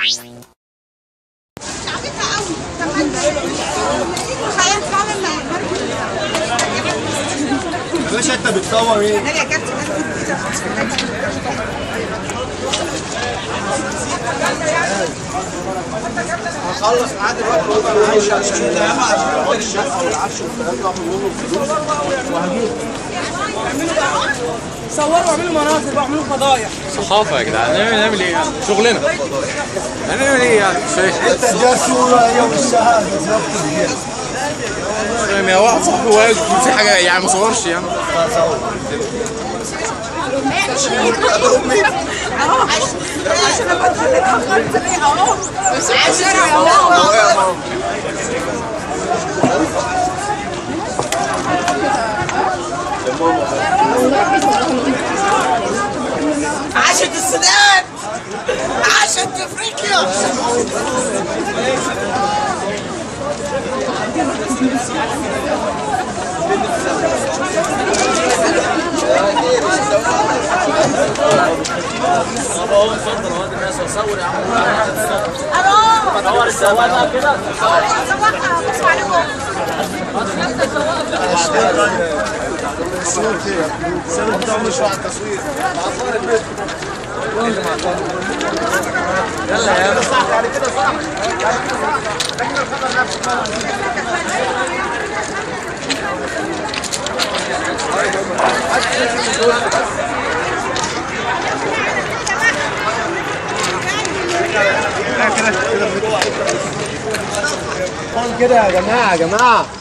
عجبها قوي تخيل فعلا لما يا باشا انت بتصور ايه؟ انا يا كابتن هخلص معاه دلوقتي وابقى معايا عشان اقعد الشقه والعفش والكلام ده واخد منه الفلوس صوروا واعملوا مناظر واعملوا فضايح صحافة يا جدعان نعمل نعمل ايه يعني شغلنا هنعمل ايه يعني مش فاهم انت ده صوره يوم الشهاده بالظبط دي مش فاهم يا واحد صاحبي واقف في حاجة يعني ما صورش يعني اهو عشان لما تخليك اتاخرت ليه اهو عشان اهو عاشت السودان عاشت افريقيا السبب بتاعه مش على التصوير كده يا جماعه يا جماعه